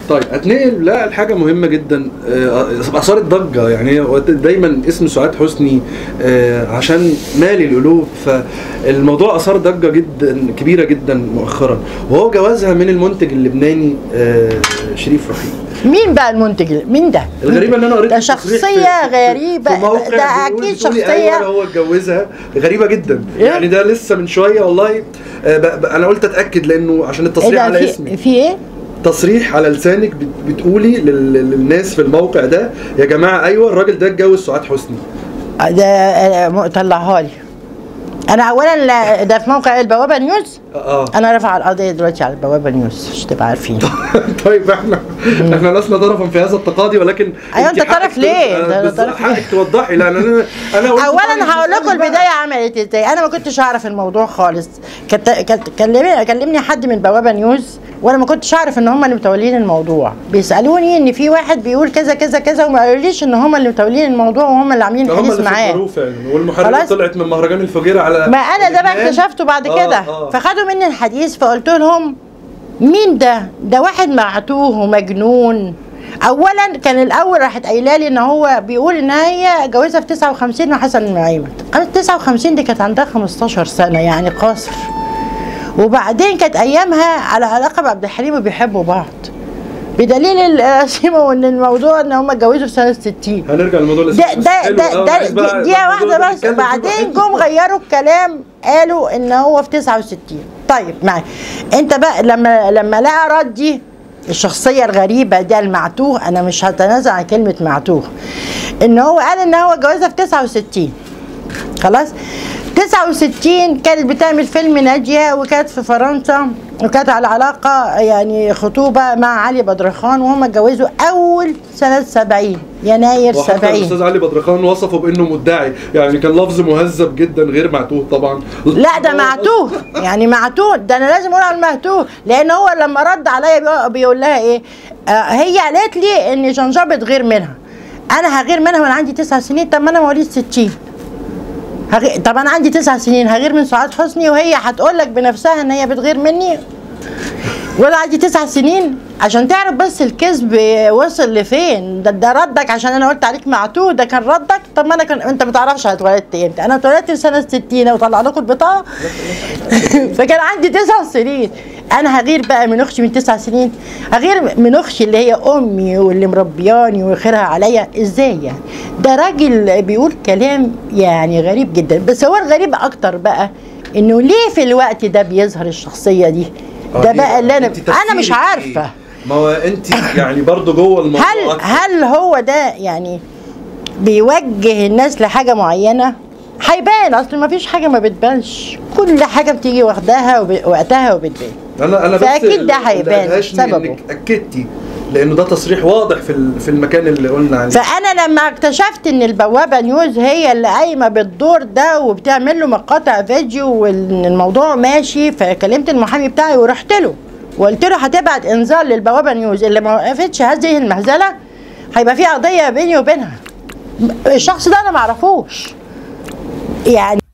طيب اتنقل لا الحاجة مهمة جدا آه، اثارت ضجة يعني هو دايما اسم سعاد حسني آه، عشان مالي القلوب فالموضوع اثار ضجة جدا كبيرة جدا مؤخرا وهو جوازها من المنتج اللبناني آه، شريف رحيم مين بقى المنتج مين ده الغريبة ان انا قريت ده التصريح في- شخصية في- غريبة في موقع ده بيقول- أكيد بتقولي شخصية ايوه هو اتجوزها غريبة جدا إيه؟ يعني ده لسه من شوية والله آه، ب- ب- انا قلت اتاكد لانه عشان إيه التصريح ده على في, اسمي في إيه؟ تصريح على لسانك بت- بتقولي لل- للناس في الموقع ده يا جماعه ايوه الراجل ده اتجوز سعاد حسني ده آه، م- طلعها لي أنا أولا لا- ده في موقع البوابة نيوز اه أنا رافعة القضية دلوقتي على البوابة نيوز عشان تبقى عارفين طيب احنا احنا لسنا طرفا في هذا التقاضي ولكن أيوة، انت أنت طرف حقك ليه؟ تقول- ده أنا بالظبط، طرف ليه؟ حقك توضحي لا انا انا قلت اولا طيب هقول لكم نسأل بقى. البدايه عملت ازاي انا ما كنتش اعرف الموضوع خالص كت... كت... كلمني كلمني حد من بوابه نيوز وانا ما كنتش اعرف ان هم اللي متولين الموضوع بيسالوني ان في واحد بيقول كذا كذا كذا وما قالوليش ان هم اللي متولين الموضوع وهم اللي عاملين ده هم الحديث اللي معاه فكروه فعلا والمحرره خلاص. طلعت من مهرجان الفجيره على ما انا ده بقى لبنان. اكتشفته بعد آه، كده آه. فخدوا مني الحديث فقلت لهم مين ده ده واحد معتوه ومجنون اولا كان الاول راحت قايله لي ان هو بيقول ان هي جوازها في 59 مع حسن المعيمت قالت 59 دي كانت عندها 15 سنه يعني قاصر وبعدين كانت ايامها على علاقه بعبد الحليم وبيحبوا بعض بدليل القسيمه وان الموضوع ان هم اتجوزوا في سنه 60 هنرجع للموضوع ده الأساسي. ده حلو ده, أوي. ده عايز دي, بقى دي الموضوع واحده ده بس نتكلم فيه بعدين براحتنا. جم غيروا الكلام قالوا ان هو في 69 طيب معي انت بقى لما لما لقى ردي الشخصيه الغريبه ده المعتوه انا مش هتنازل عن كلمه معتوه ان هو قال ان هو جوازها في 69 خلاص 69 كانت بتعمل فيلم ناجية وكانت في فرنسا وكانت على علاقة يعني خطوبة مع علي بدرخان وهم اتجوزوا أول سنة 70 يناير وحتى 70 الاستاذ علي بدرخان وصفه بانه مدعي يعني كان لفظ مهذب جدا غير معتوه طبعا لا ده معتوه يعني معتوه ده انا لازم اقول على المعتوه لان هو لما رد عليا بيقول- بيقول لها ايه آه هي قالت لي ان جنجا بتغير منها انا هغير منها وانا عندي تسع سنين طب ما انا مواليد 60 هغير طب انا عندي تسع سنين هغير من سعاد حسني وهي هتقول لك بنفسها ان هي بتغير مني وانا عندي تسع سنين عشان تعرف بس الكذب وصل لفين ده, ده ردك عشان انا قلت عليك معتوه ده كان ردك طب ما انا كان انت ما تعرفش انا اتولدت امتى انا اتولدت في سنه 60 وطلع لكم البطاقه فكان عندي تسع سنين انا هغير بقى من اختي من تسع سنين هغير من اختي اللي هي امي واللي مربياني وخيرها عليا ازاي يعني ده راجل بيقول كلام يعني غريب جدا بس هو الغريب اكتر بقى انه ليه في الوقت ده بيظهر الشخصيه دي ده آه، بقى اللي انا أنت انا مش تفكيرك عارفه إيه؟ ما هو انت يعني برضه جوه الموضوع هل أكتر. هل هو ده يعني بيوجه الناس لحاجه معينه هيبان اصل ما فيش حاجه ما بتبانش كل حاجه بتيجي واخداها وب- وقتها وبتبان انا انا بس فأكيد ده اللي هيبان أدهشني سببه. انك اكدتي لانه ده تصريح واضح في ال- في المكان اللي قلنا عليه فانا لما اكتشفت ان البوابه نيوز هي اللي قايمه بالدور ده وبتعمل له مقاطع فيديو وان الموضوع ماشي فكلمت المحامي بتاعي ورحت له وقلت له هتبعت انذار للبوابه نيوز اللي ما وقفتش هذه المهزله هيبقى في قضيه بيني وبينها الشخص ده انا ما اعرفوش يعني